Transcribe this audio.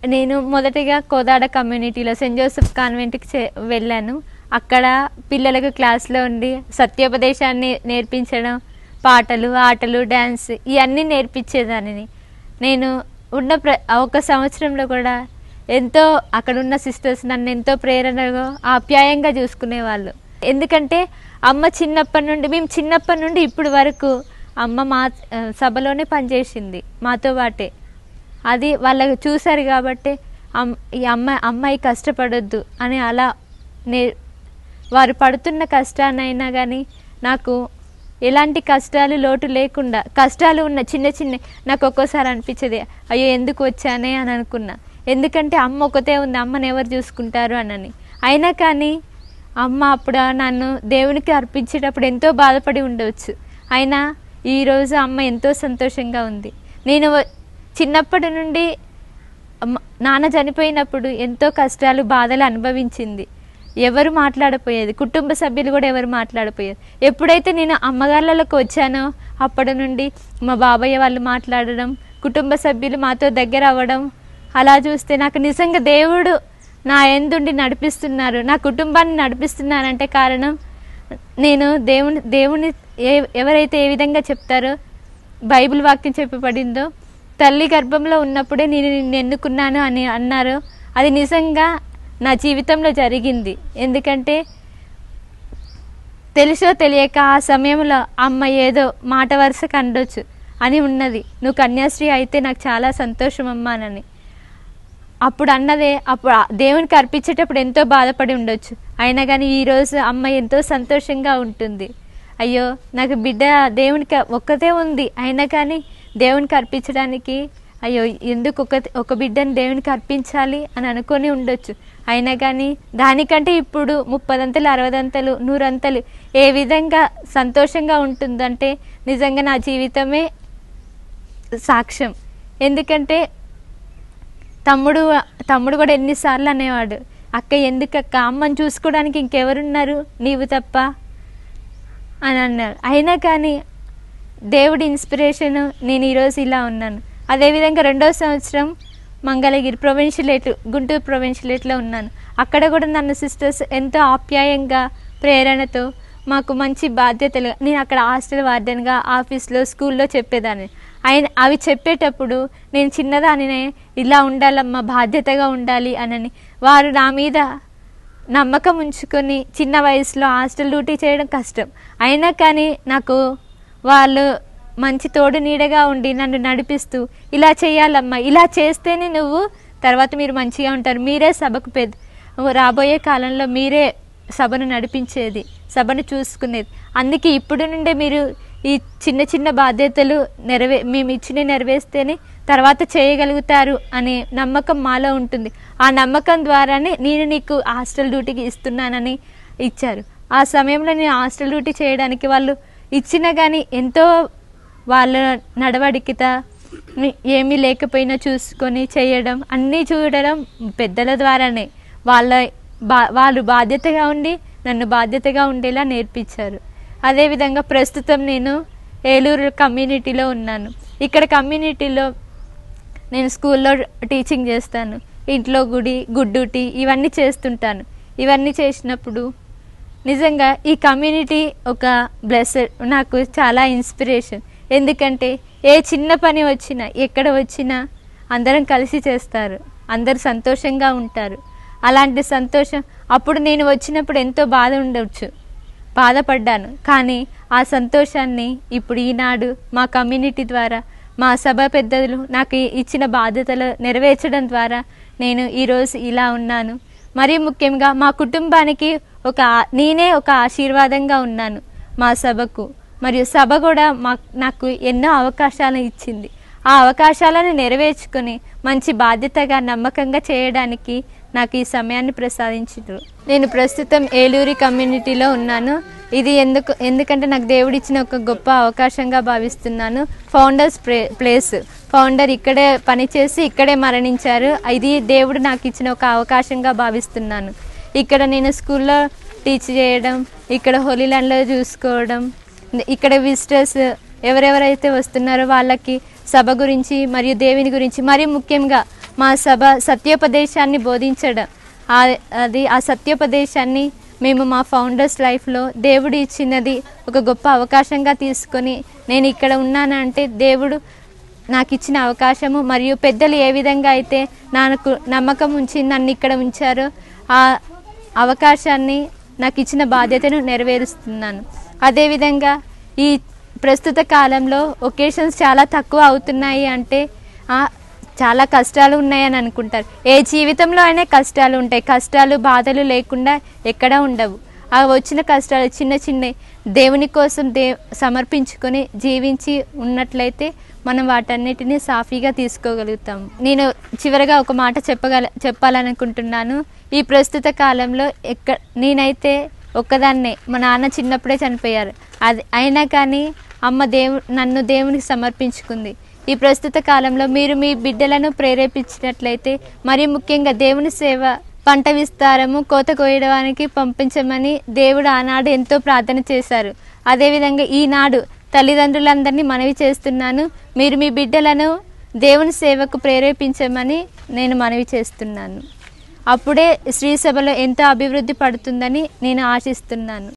నేను మొదటిగా కోదాడ కమ్యూనిటీలో సెయింట్ జోసెఫ్ కాన్వెంట్కి చే వెళ్ళాను అక్కడ పిల్లలకు క్లాస్లో ఉండి సత్యోపదేశాన్ని నేర్పించడం పాటలు ఆటలు డ్యాన్స్ ఇవన్నీ నేర్పించేదానిని నేను ఉన్న ప్ర ఒక సంవత్సరంలో కూడా ఎంతో అక్కడ ఉన్న సిస్టర్స్ నన్ను ఎంతో ప్రేరణగా ఆప్యాయంగా చూసుకునేవాళ్ళు ఎందుకంటే అమ్మ చిన్నప్పటి నుండి మేము చిన్నప్పటి నుండి ఇప్పుడు వరకు అమ్మ మా ఆ, సభలోనే పనిచేసింది మాతో పాటే అది వాళ్ళకు చూశారు కాబట్టి అమ్- ఈ అమ్మాయి అమ్మాయి కష్టపడొద్దు అని అలా నే వారు పడుతున్న కష్టాన్నైనా కానీ నాకు ఎలాంటి కష్టాలు లోటు లేకుండా కష్టాలు ఉన్న చిన్న చిన్న నాకు ఒక్కోసారి అనిపించేది అయ్యో ఎందుకు వచ్చానే అని అనుకున్నా ఎందుకంటే అమ్మ ఒకతే ఉంది అమ్మని ఎవరు చూసుకుంటారు అనని అయినా కానీ అమ్మ అప్పుడు నన్ను దేవునికి అర్పించేటప్పుడు ఎంతో బాధపడి ఉండవచ్చు అయినా ఈరోజు అమ్మ ఎంతో సంతోషంగా ఉంది నేను వ- చిన్నప్పటి నుండి అమ్మ- నాన్న చనిపోయినప్పుడు ఎంతో కష్టాలు బాధలు అనుభవించింది ఎవరు మాట్లాడపోయేది కుటుంబ సభ్యులు కూడా ఎవరు మాట్లాడపోయేది ఎప్పుడైతే నేను అమ్మగారులకు వచ్చానో అప్పటి నుండి మా బాబాయ్య వాళ్ళు మాట్లాడడం కుటుంబ సభ్యులు మాతో దగ్గర అవ్వడం అలా చూస్తే నాకు నిజంగా దేవుడు నా ఎందుండి నడిపిస్తున్నారు నా కుటుంబాన్ని నడిపిస్తున్నారంటే కారణం నేను దేవుని దేవుని ఏ ఎవరైతే ఏ విధంగా చెప్తారో బైబిల్ వాక్యం చెప్పబడిందో తల్లి గర్భంలో ఉన్నప్పుడే నేను నిన్ను ఎన్నుకున్నాను అని అన్నారు అది నిజంగా నా జీవితంలో జరిగింది ఎందుకంటే తెలుసో తెలియక ఆ సమయంలో అమ్మ ఏదో మాట వరుసకు అండొచ్చు అని ఉన్నది నువ్వు కన్యాశ్రీ అయితే నాకు చాలా సంతోషం అమ్మానని అప్పుడు అన్నదే అప్పుడు ఆ దేవునికి అర్పించేటప్పుడు ఎంతో బాధపడి ఉండొచ్చు అయినా కానీ ఈరోజు అమ్మ ఎంతో సంతోషంగా ఉంటుంది అయ్యో నాకు బిడ్డ దేవునికి ఒక్కతే ఉంది అయినా కానీ దేవునికి అర్పించడానికి అయ్యో ఎందుకు ఒక ఒక బిడ్డని దేవునికి అర్పించాలి అని అనుకొని ఉండొచ్చు అయినా కానీ దానికంటే ఇప్పుడు ముప్పదంతలు అరవదంతలు నూరంతలు ఏ విధంగా సంతోషంగా ఉంటుందంటే నిజంగా నా జీవితమే సాక్ష్యం ఎందుకంటే తమ్ముడు తమ్ముడు కూడా ఎన్నిసార్లు అనేవాడు అక్క ఎందుకు అక్క అమ్మని చూసుకోవడానికి ఇంకెవరున్నారు నీవు తప్ప అని అన్నాడు అయినా కానీ దేవుడి ఇన్స్పిరేషన్ నేను ఈరోజు ఇలా ఉన్నాను అదేవిధంగా రెండో సంవత్సరం మంగళగిరి ప్రొవిన్షియలేట్ గుంటూరు ప్రొవిన్షియలేట్లో ఉన్నాను అక్కడ కూడా నన్ను సిస్టర్స్ ఎంతో ఆప్యాయంగా ప్రేరణతో మాకు మంచి బాధ్యతలు నేను అక్కడ హాస్టల్ వార్డెన్గా ఆఫీస్లో స్కూల్లో చెప్పేదాన్ని ఆయన అవి చెప్పేటప్పుడు నేను చిన్నదానినే ఇలా ఉండాలమ్మా బాధ్యతగా ఉండాలి అనని వారు నా మీద నమ్మకం ఉంచుకొని చిన్న వయసులో హాస్టల్ డ్యూటీ చేయడం కష్టం అయినా కానీ నాకు వాళ్ళు మంచి తోడు నీడగా ఉండి నన్ను నడిపిస్తూ ఇలా చేయాలమ్మా ఇలా చేస్తేనే నువ్వు తర్వాత మీరు మంచిగా ఉంటారు మీరే సభకు పెద్ద రాబోయే కాలంలో మీరే సభను నడిపించేది సభను చూసుకునేది అందుకే ఇప్పుడు నుండే మీరు ఈ చిన్న చిన్న బాధ్యతలు నెరవే మేము ఇచ్చిన నెరవేస్తేనే తర్వాత చేయగలుగుతారు అనే నమ్మకం మాలో ఉంటుంది ఆ నమ్మకం ద్వారానే నేను నీకు హాస్టల్ డ్యూటీకి ఇస్తున్నానని ఇచ్చారు ఆ సమయంలో నేను హాస్టల్ డ్యూటీ చేయడానికి వాళ్ళు ఇచ్చినా కానీ ఎంతో వాళ్ళ నడవడికిత ఏమీ లేకపోయినా చూసుకొని చేయడం అన్నీ చూడడం పెద్దల ద్వారానే వాళ్ళ బా వాళ్ళు బాధ్యతగా ఉండి నన్ను బాధ్యతగా ఉండేలా నేర్పించారు అదేవిధంగా ప్రస్తుతం నేను ఏలూరు కమ్యూనిటీలో ఉన్నాను ఇక్కడ కమ్యూనిటీలో నేను స్కూల్లో టీచింగ్ చేస్తాను ఇంట్లో గుడి గుడ్ డ్యూటీ ఇవన్నీ చేస్తుంటాను ఇవన్నీ చేసినప్పుడు నిజంగా ఈ కమ్యూనిటీ ఒక బ్లెస్సెడ్ నాకు చాలా ఇన్స్పిరేషన్ ఎందుకంటే ఏ చిన్న పని వచ్చినా ఎక్కడ వచ్చినా అందరం కలిసి చేస్తారు అందరు సంతోషంగా ఉంటారు అలాంటి సంతోషం అప్పుడు నేను వచ్చినప్పుడు ఎంతో బాధ ఉండవచ్చు బాధపడ్డాను కానీ ఆ సంతోషాన్ని ఇప్పుడు ఈనాడు మా కమ్యూనిటీ ద్వారా మా సభ పెద్దలు నాకు ఇచ్చిన బాధ్యతలు నెరవేర్చడం ద్వారా నేను ఈరోజు ఇలా ఉన్నాను మరీ ముఖ్యంగా మా కుటుంబానికి ఒక ఆ- నేనే ఒక ఆశీర్వాదంగా ఉన్నాను మా సభకు మరియు సభ కూడా మా నాకు ఎన్నో అవకాశాలు ఇచ్చింది ఆ అవకాశాలను నెరవేర్చుకొని మంచి బాధ్యతగా నమ్మకంగా చేయడానికి నాకు ఈ సమయాన్ని ప్రసాదించారు నేను ప్రస్తుతం ఏలూరి కమ్యూనిటీలో ఉన్నాను ఇది ఎందుకు ఎందుకంటే నాకు దేవుడు ఇచ్చిన ఒక గొప్ప అవకాశంగా భావిస్తున్నాను ఫౌండర్స్ ప్లే ప్లేస్ ఫౌండర్ ఇక్కడే పనిచేసి ఇక్కడే మరణించారు ఇది దేవుడు నాకు ఇచ్చిన ఒక అవకాశంగా భావిస్తున్నాను ఇక్కడ నేను స్కూల్లో టీచ్ చేయడం ఇక్కడ హోలీ ల్యాండ్లో చూసుకోవడం ఇక్కడ విజిటర్స్ ఎవరెవరైతే వస్తున్నారో వాళ్ళకి సభ గురించి మరియు దేవుని గురించి మరి ముఖ్యంగా మా సభ సత్యోపదేశాన్ని బోధించడం ఆ- అది ఆ సత్యోపదేశాన్ని మేము మా ఫౌండర్స్ లైఫ్లో దేవుడు ఇచ్చినది ఒక గొప్ప అవకాశంగా తీసుకొని నేను ఇక్కడ ఉన్నానంటే దేవుడు నాకు ఇచ్చిన అవకాశము మరియు పెద్దలు ఏ విధంగా అయితే నాకు నమ్మకం ఉంచి నన్ను ఇక్కడ ఉంచారో ఆ అవకాశాన్ని నాకు ఇచ్చిన బాధ్యతను నెరవేరుస్తున్నాను అదేవిధంగా ఈ ప్రస్తుత కాలంలో ఒకేషన్స్ చాలా తక్కువ అవుతున్నాయి అంటే ఆ, చాలా కష్టాలు ఉన్నాయని అనుకుంటారు ఏ జీవితంలో అయినా కష్టాలు ఉంటాయి కష్టాలు బాధలు లేకుండా ఎక్కడా ఉండవు ఆ వచ్చిన కష్టాలు చిన్న చిన్న దేవుని కోసం దే సమర్పించుకొని జీవించి ఉన్నట్లయితే మనం వాటన్నిటిని సాఫీగా తీసుకోగలుగుతాం నేను చివరగా ఒక మాట చెప్పగల చెప్పాలనుకుంటున్నాను ఈ ప్రస్తుత కాలంలో ఎక్క నేనైతే ఒక్కదాన్నే మా నాన్న చిన్నప్పుడే చనిపోయారు అది అయినా కానీ అమ్మ దేవు నన్ను దేవునికి సమర్పించుకుంది ఈ ప్రస్తుత కాలంలో మీరు మీ బిడ్డలను ప్రేరేపించినట్లయితే మరి ముఖ్యంగా దేవుని సేవ పంట విస్తారము కోత కోయడానికి పంపించమని దేవుడు ఆనాడు ఎంతో ప్రార్థన చేశారు అదేవిధంగా ఈనాడు తల్లిదండ్రులందరినీ మనవి చేస్తున్నాను మీరు మీ బిడ్డలను దేవుని సేవకు ప్రేరేపించమని నేను మనవి చేస్తున్నాను అప్పుడే శ్రీ సభలో ఎంతో అభివృద్ధి పడుతుందని నేను ఆశిస్తున్నాను